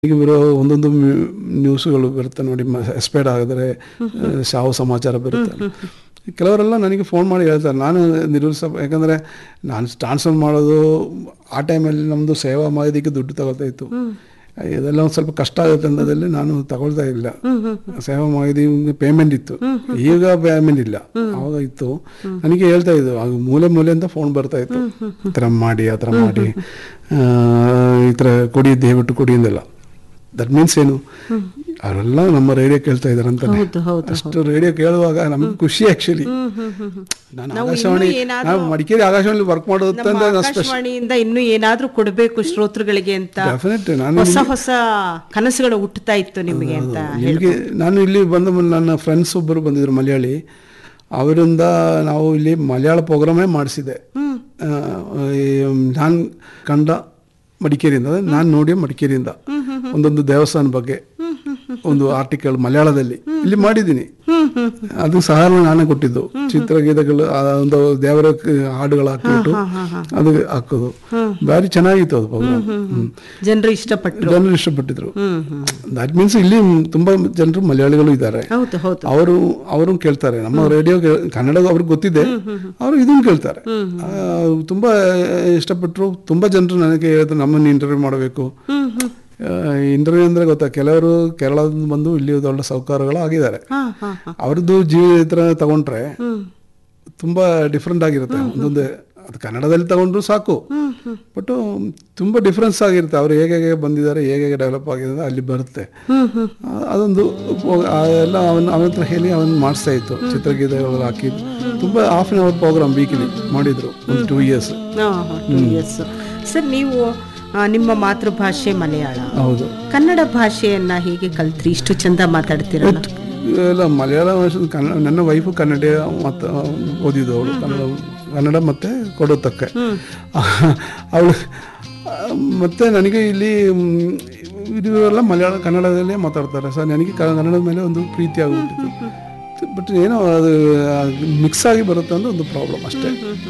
ಈಗ ಬರೋ ಒಂದೊಂದು ಮ್ಯೂ- ನ್ಯೂಸ್ಗಳು ಬರುತ್ತೆ ನೋಡಿ ಎಕ್ಸ್ಪೈರ್ಡ್ ಆಗಿದ್ರೆ ಸಾವು ಸಮಾಚಾರ ಬರುತ್ತೆ ಕೆಲವರೆಲ್ಲ ನನಗೆ ಫೋನ್ ಮಾಡಿ ಹೇಳ್ತಾರೆ ನಾನು ನಿರುತ್ಸ ಯಾಕಂದರೆ ನಾನು ಟ್ರಾನ್ಸ್ಫರ್ ಮಾಡೋದು ಆ ಟೈಮಲ್ಲಿ ನಮ್ಮದು ಸೇವಾ ಮಾಡೋದಕ್ಕೆ ದುಡ್ಡು ತಗೊಳ್ತಾ ಇತ್ತು ಇದೆಲ್ಲ ಒಂದು ಸ್ವಲ್ಪ ಕಷ್ಟ ಆಗುತ್ತೆ ಅನ್ನೋದ್ರಲ್ಲಿ ನಾನು ತಗೊಳ್ತಾ ಇಲ್ಲ ಸೇವಾ ಮಾಡಿ ಪೇಮೆಂಟ್ ಇತ್ತು ಈಗ ಪೇಮೆಂಟ್ ಇಲ್ಲ ಅವಾಗ ಇತ್ತು ನನಗೆ ಹೇಳ್ತಾ ಇದ್ದು ಆಗ ಮೂಲೆ ಮೂಲೆಯಿಂದ ಫೋನ್ ಬರ್ತಾ ಇತ್ತು ಈ ಥರ ಮಾಡಿ ಆ ಥರ ಮಾಡಿ ಆ, ಈ ಥರ ಕೊಡಿ ದಯವಿಟ್ಟು ಕೊಡಿ ಅಂದೆಲ್ಲ ದಟ್ ಮೀನ್ಸ್ ಏನು ಅವರೆಲ್ಲ ನಮ್ಮ ರೇಡಿಯೋ ಕೇಳ್ತಾ ಇದಾರೆ ಅಂತ ಹೌದು, ಹೌದು, ಅಷ್ಟು ರೇಡಿಯೋ ಕೇಳುವಾಗ ನಮ್ಗೆ ಖುಷಿ ಆಕ್ಚುಲಿ ನಾನು ನಾವು ಆಕಾಶವಾಣಿ ಇನ್ನೂ ಏನಾದ್ರೂ- ನಾವು ಮಡಿಕೇರಿ ಆಕಾಶವಾಣಿ ವರ್ಕ್ ನಮ್ಮ ಮಾಡೋದಂದ್ರೆ ನಾನು ಸ್ಪೆಷಲ್ ಆಕಾಶವಾಣಿಯಿಂದ ಇನ್ನೂ ಏನಾದ್ರೂ ಕೊಡಬೇಕು ಶ್ರೋತೃಗಳಿಗೆ ಅಂತ ಡೆಫಿನೆಟ್ ನಾನು ಹೊಸ ಹೊಸ ಕನಸುಗಳು ಹುಟ್ಟುತ್ತಾ ಇತ್ತು ನಿಮಗೆ ಅಂತ ನಿಮಗೆ ನಾನು ಇಲ್ಲಿ ಬಂದ ಮೇಲೆ ನನ್ನ ಫ್ರೆಂಡ್ಸ್ ಒಬ್ಬರು ಬಂದಿದ್ರು ಮಲಯಾಳಿ ಅವರಿಂದ ನಾವು ಇಲ್ಲಿ ಮಲಯಾಳ ಪ್ರೋಗ್ರಾಮೇ ಮಾಡಿಸಿದೆ ನಾನು ಕಂಡ ಮಡಿಕೇರಿಯಿಂದ ನಾನು ನೋಡಿ ಮಡಿಕೇರಿಯಿಂದ ಒಂದೊಂದು ದೇವಸ್ಥಾನ ಬಗ್ಗೆ ಒಂದು ಆರ್ಟಿಕಲ್ ಮಲಯಾಳದಲ್ಲಿ ಇಲ್ಲಿ ಮಾಡಿದ್ದೀನಿ ಅದು ಸಹ ನಾನೇ ಕೊಟ್ಟಿದ್ದು ಚಿತ್ರಗೀತೆಗಳು ಆ ಒಂದು ದೇವರ ಕ- ಹಾಡುಗಳು ಹಾಕಿಬಿಟ್ಟು ಅದು ಹಾಕೋದು ಭಾರಿ ಚೆನ್ನಾಗಿತ್ತು ಅದು ಪ್ರೋಗ್ರಾಮ್ ಜನರು ಇಷ್ಟಪಟ್ಟರು ಜನರು ಇಷ್ಟಪಟ್ಟಿದ್ರು ದಟ್ ಮೀನ್ಸ್ ಇಲ್ಲಿ ತುಂಬಾ ಜನರು ಮಲಯಾಳಿಗಳು ಇದ್ದಾರೆ ಹೌದು ಹೌದು ಅವರು ಅವರು ಕೇಳ್ತಾರೆ ನಮ್ಮ ರೇಡಿಯೋ ಕನ್ನಡ ಅವ್ರಿಗೆ ಗೊತ್ತಿದೆ ಅವರು ಇದನ್ನು ಕೇಳ್ತಾರೆ ಆ, ತುಂಬಾ ಇಷ್ಟಪಟ್ಟರು ತುಂಬಾ ಜನರು ನನಗೆ ಹೇಳಿದ್ರು ನಮ್ಮನ್ನು ಇಂಟರ್ವ್ಯೂ ಮಾಡಬೇಕು ಇಂಟರ್ವ್ಯೂ ಅಂದ್ರೆ ಗೊತ್ತಾ ಕೆಲವರು ಕೇರಳದಿಂದ ಬಂದು ಇಲ್ಲಿ ದೊಡ್ಡ ಸೌಕರ್ಯಗಳು ಆಗಿದ್ದಾರೆ ಹಾ ಹಾ ಹಾ ಅವ್ರದ್ದು ಜೀವಿತ ತಗೊಂಡ್ರೆ ತುಂಬಾ ಡಿಫ್ರೆಂಟ್ ಆಗಿರುತ್ತೆ ಒಂದೊಂದು ಅದು ಕನ್ನಡದಲ್ಲಿ ತಗೊಂಡ್ರು ಸಾಕು ಬಟ್ ತುಂಬಾ ಡಿಫ್ರೆನ್ಸ್ ಆಗಿರುತ್ತೆ ಅವ್ರು ಹೇಗೆ ಹೇಗೆ ಬಂದಿದ್ದಾರೆ ಹೇಗೆ ಹೇಗೆ ಡೆವಲಪ್ ಆಗಿದೆ ಅಲ್ಲಿ ಬರುತ್ತೆ ಆ- ಅದೊಂದು ಉಪ- ಆ ಎಲ್ಲ ಅವನ ಅವನ ಹತ್ರ ಹೇಳಿ ಅವನು ಮಾಡಿಸ್ತಾ ಇತ್ತು ಚಿತ್ರಗೀತೆಗಳು ಹಾಕಿ ತುಂಬಾ half an hour programme weekly ಮಾಡಿದ್ರು ಒಂದು ಟೂ ಇಯರ್ಸ್ ಎಸ್ ಸರ್ ನೀವು ಆ, ನಿಮ್ಮ ಮಾತೃಭಾಷೆ ಮಲಯಾಳ ಹೌದು ಕನ್ನಡ ಭಾಷೆಯನ್ನ ಹೇಗೆ ಕಲ್ತ್ರಿ ಇಷ್ಟು ಚಂದ ಮಾತಾಡ್ತೀರಲ್ಲ ಎಲ್ಲ ಮಲಯಾಳ ಭಾಷೆ ಕನ್ನಡ ನನ್ನ ವೈಫು ಕನ್ನಡ ಮತ್ತು ಓದಿದ್ದು ಅವಳು ಕನ್ನಡ ಕನ್ನಡ ಮತ್ತು ಕೊಡೋತಕ್ಕೆ ಅವಳು ಮತ್ತೆ ನನಗೆ ಇಲ್ಲಿ ಮ್, ಇವರೆಲ್ಲ ಮಲಯಾಳ ಕನ್ನಡದಲ್ಲೇ ಮಾತಾಡ್ತಾರೆ ಸರ್ ನನಗೆ ಕ- ಕನ್ನಡದ ಮೇಲೆ ಒಂದು ಪ್ರೀತಿ ಆಗಿಬಿಟ್ಟಿತ್ತು ಬಟ್ ಏನೋ ಅದು ಮಿಕ್ಸ್ ಆಗಿ ಬರುತ್ತೆ ಅಂದ್ರೆ ಒಂದು ಪ್ರಾಬ್ಲಮ್ ಅಷ್ಟೇ